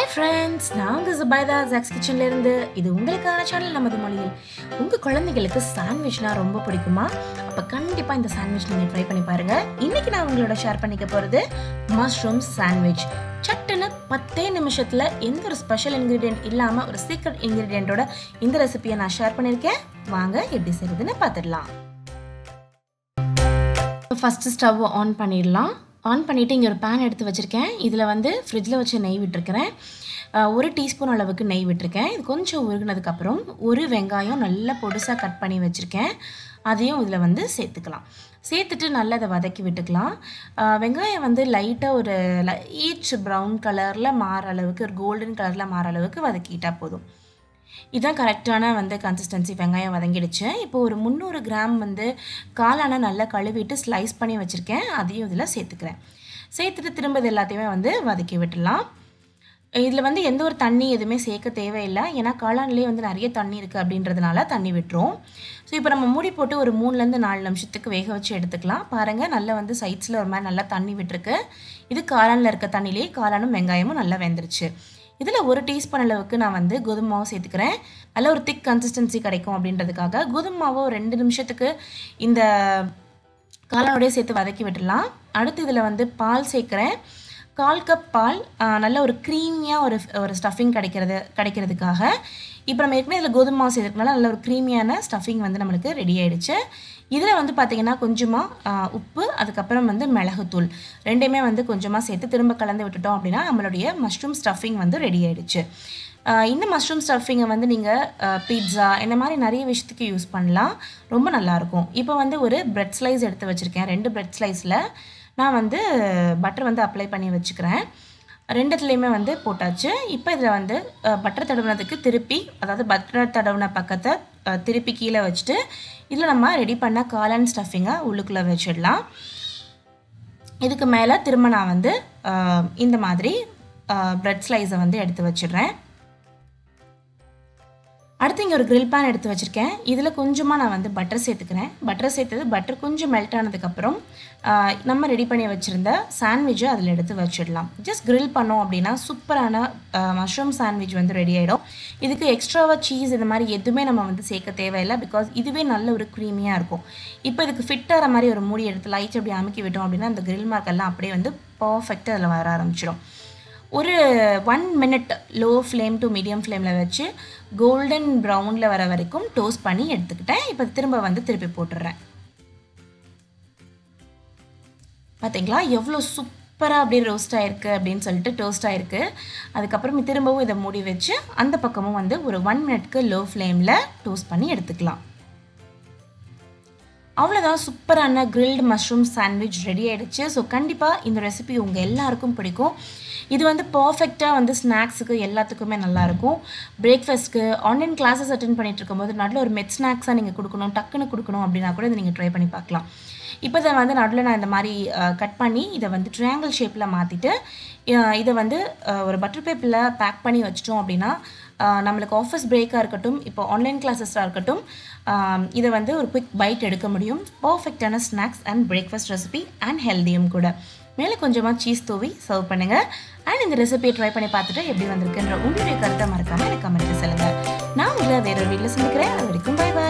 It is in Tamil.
ஹாய் ஃப்ரெண்ட்ஸ் நான் உங்கள் ஜுபைதா ஜாக்ஸ் கிச்சன்லேருந்து இது உங்களுக்கான சேனல் நமது மொழியில் உங்கள் குழந்தைகளுக்கு சாண்ட்விச்னா ரொம்ப பிடிக்குமா அப்போ கண்டிப்பாக இந்த சாண்ட்விச் நீங்கள் ட்ரை பண்ணி பாருங்கள் இன்றைக்கி நான் உங்களோட ஷேர் பண்ணிக்க போகிறது மஷ்ரூம் சாண்ட்விச் சட்டுன்னு பத்தே நிமிஷத்தில் எந்த ஒரு ஸ்பெஷல் இன்க்ரீடியன்ட் இல்லாமல் ஒரு சீக்ரெட் இன்க்ரீடியண்ட்டோட இந்த ரெசிபியை நான் ஷேர் பண்ணியிருக்கேன் வாங்க எப்படி செய்யுதுன்னு பார்த்துடலாம் ஃபஸ்ட்டு ஸ்டவ் ஆன் பண்ணிடலாம் ஆன் பண்ணிவிட்டு இங்கே ஒரு பேன் எடுத்து வச்சுருக்கேன் இதில் வந்து ஃப்ரிட்ஜில் வச்சு நெய் விட்டுருக்கிறேன் அஹ் ஒரு டீஸ்பூன் அளவுக்கு நெய் விட்டுருக்கேன் இது கொஞ்சம் உருகுனதுக்கப்புறம் ஒரு வெங்காயம் நல்லா பொடுசாக கட் பண்ணி வச்சுருக்கேன் அதையும் இதில் வந்து சேர்த்துக்கலாம் சேர்த்துட்டு நல்லா அதை வதக்கி விட்டுக்கலாம் அஹ் வெங்காயம் வந்து லைட்டாக ஒரு லைட் ப்ரௌன் கலரில் மாற அளவுக்கு ஒரு கோல்டன் கலரில் மாற அளவுக்கு வதக்கிட்டால் போதும் இதான் கரெக்டான வந்து கன்சிஸ்டன்சி வெங்காயம் வதங்கிடுச்சு இப்போ ஒரு முந்நூறு கிராம் வந்து காளானை நல்லா கழுவிட்டு ஸ்லைஸ் பண்ணி வச்சுருக்கேன் அதையும் இதில் சேர்த்துக்கிறேன் சேர்த்துட்டு திரும்ப இது எல்லாத்தையுமே வந்து வதக்கி விட்டுடலாம் இதில் வந்து எந்த ஒரு தண்ணி எதுவுமே சேர்க்க தேவையில்லை ஏன்னா காளான்லேயே வந்து நிறைய தண்ணி இருக்குது அப்படின்றதுனால தண்ணி விட்டுரும் ஸோ இப்போ நம்ம மூடி போட்டு ஒரு மூணுலேருந்து நாலு நிமிஷத்துக்கு வேக வச்சு எடுத்துக்கலாம் பாருங்கள் நல்லா வந்து சைட்ஸில் ஒரு மாதிரி நல்லா தண்ணி விட்டுருக்கு இது காளானில் இருக்க தண்ணியிலே காளானும் வெங்காயமும் நல்லா வெந்துருச்சு இதில் ஒரு டீஸ்பூன் அளவுக்கு நான் வந்து கோதுமை மாவு சேர்த்துக்கிறேன் நல்ல ஒரு திக் கன்சிஸ்டன்சி கிடைக்கும் அப்படின்றதுக்காக கோதுமை மாவை ஒரு ரெண்டு நிமிஷத்துக்கு இந்த காளானோடய சேர்த்து வதக்கி விட்டுடலாம் அடுத்து இதில் வந்து பால் சேர்க்குறேன் கால் கப் பால் ஆஹ், நல்ல ஒரு க்ரீமியாக ஒரு ஒரு ஸ்டஃபிங் கிடைக்கிறது கிடைக்கிறதுக்காக இப்போ நம்ம ஏற்கனவே இதில் கோதுமை மாவு சேர்த்துக்கனால நல்ல ஒரு க்ரீமியான ஸ்டஃபிங் வந்து நம்மளுக்கு ரெடி ஆயிடுச்சு இதில் வந்து பார்த்திங்கன்னா கொஞ்சமாக உப்பு அதுக்கப்புறம் வந்து மிளகுத்தூள் ரெண்டையுமே வந்து கொஞ்சமாக சேர்த்து திரும்ப கலந்து விட்டுட்டோம் அப்படின்னா நம்மளுடைய மஷ்ரூம் ஸ்டஃபிங் வந்து ரெடி ஆயிடுச்சு ஆஹ் இந்த மஷ்ரூம் ஸ்டஃபிங்கை வந்து நீங்கள் பீட்ஸா இந்த மாதிரி நிறைய விஷயத்துக்கு யூஸ் பண்ணலாம் ரொம்ப நல்லாயிருக்கும் இப்போ வந்து ஒரு பிரெட் ஸ்லைஸ் எடுத்து வச்சுருக்கேன் ரெண்டு பிரெட் ஸ்லைஸில் நான் வந்து பட்டர் வந்து அப்ளை பண்ணி வச்சுக்கிறேன் ரெண்டுத்துலேயுமே வந்து போட்டாச்சு இப்போ இதில் வந்து பட்டர் தடவுனதுக்கு திருப்பி அதாவது பட்டர் தடவுன பக்கத்தை அஹ், திருப்பி கீழே வச்சுட்டு இதில் நம்ம ரெடி பண்ண காளான் ஸ்டஃபிங்கை உள்ளுக்குள்ளே வச்சிடலாம் இதுக்கு மேலே திரும்ப நான் வந்து அஹ், இந்த மாதிரி பிரெட் ஸ்லைஸை வந்து எடுத்து வச்சிடுறேன் அடுத்து இங்கே ஒரு grill pan எடுத்து வச்சுருக்கேன் இதில் கொஞ்சமாக நான் வந்து பட்டர் சேர்த்துக்கிறேன் பட்டர் சேர்த்தது பட்டர் கொஞ்சம் மெல்ட் ஆனதுக்கப்புறம் ஆஹ், நம்ம ரெடி பண்ணி வச்சுருந்த சாண்ட்விட்சை அதில் எடுத்து வச்சிடலாம் ஜஸ்ட் grill பண்ணோம் அப்படின்னா சூப்பரான மஷ்ரூம் சாண்ட்விச் வந்து ரெடி ஆகிடும் இதுக்கு எக்ஸ்ட்ராவாக சீஸ் இந்த மாதிரி எதுவுமே நம்ம வந்து சேர்க்க தேவையில்லை பிகாஸ் இதுவே நல்ல ஒரு க்ரீமியாக இருக்கும் இப்போ இதுக்கு ஃபிட் ஆகிற மாதிரி ஒரு மூடி எடுத்து லைட் அப்படி அமுக்கி விட்டோம் அப்படின்னா அந்த grill mark எல்லாம் அப்படியே வந்து பர்ஃபெக்டாக அதில் வர ஆரம்பிச்சிடும் ஒரு one minute low flame to medium ஃப்ளேமில் வச்சு கோல்டன் ப்ரௌனில் வர வரைக்கும் டோஸ்ட் பண்ணி எடுத்துக்கிட்டேன் இப்போ திரும்ப வந்து திருப்பி போட்டுடுறேன் பார்த்தீங்களா எவ்வளோ சூப்பராக அப்படியே ரோஸ்ட் ஆயிருக்கு அப்படின்னு சொல்லிட்டு டோஸ்ட் ஆயிருக்கு அதுக்கப்புறம் திரும்பவும் இதை மூடி வச்சு அந்த பக்கமும் வந்து ஒரு ஒன் மினிட்க்கு லோ ஃப்ளேமில் டோஸ்ட் பண்ணி எடுத்துக்கலாம் அவ்வளோதான் சூப்பரான கிரில்டு மஷ்ரூம் சாண்ட்விச் ரெடி ஆயிடுச்சு ஸோ கண்டிப்பாக இந்த ரெசிபி உங்கள் எல்லாருக்கும் பிடிக்கும் இது வந்து பர்ஃபெக்டாக வந்து ஸ்நாக்ஸுக்கு எல்லாத்துக்குமே நல்லாயிருக்கும் பிரேக்ஃபாஸ்ட்க்கு ஆன்லைன் கிளாஸஸ் அட்டன் பண்ணிட்டு இருக்கும்போது நல்ல ஒரு மெட் ஸ்நாக்ஸாக நீங்கள் கொடுக்கணும் டக்குன்னு கொடுக்கணும் அப்படின்னா கூட இதை நீங்கள் ட்ரை பண்ணி பார்க்கலாம் இப்போ இதை வந்து நடுவில் நான் இந்த மாதிரி கட் பண்ணி இதை வந்து ட்ரையாங்கிள் ஷேப்பில் மாற்றிட்டு இதை வந்து அஹ், ஒரு பட்டர் பேப்பரில் பேக் பண்ணி வச்சிட்டோம் அப்படின்னா அஹ், நம்மளுக்கு ஆஃபீஸ் பிரேக்காக இருக்கட்டும் இப்போ ஆன்லைன் கிளாஸஸாக இருக்கட்டும் ஆம், இதை வந்து ஒரு குவிக் பைட் எடுக்க முடியும் பர்ஃபெக்டான snacks and breakfast recipe and ஹெல்த்தியும் கூட மேலே கொஞ்சமாக சீஸ் தூவி சர்வ் பண்ணுங்கள் அண்ட் இந்த ரெசிபியை ட்ரை பண்ணி பார்த்துட்டு எப்படி வந்திருக்குன்ற உங்களுடைய கருத்தை மறக்காமல் எனக்கு கமெண்ட்டில் சொல்லுங்கள் நான் உங்களை வேறொரு வீட்டில் சந்திக்கிறேன் அது வரைக்கும் பை பை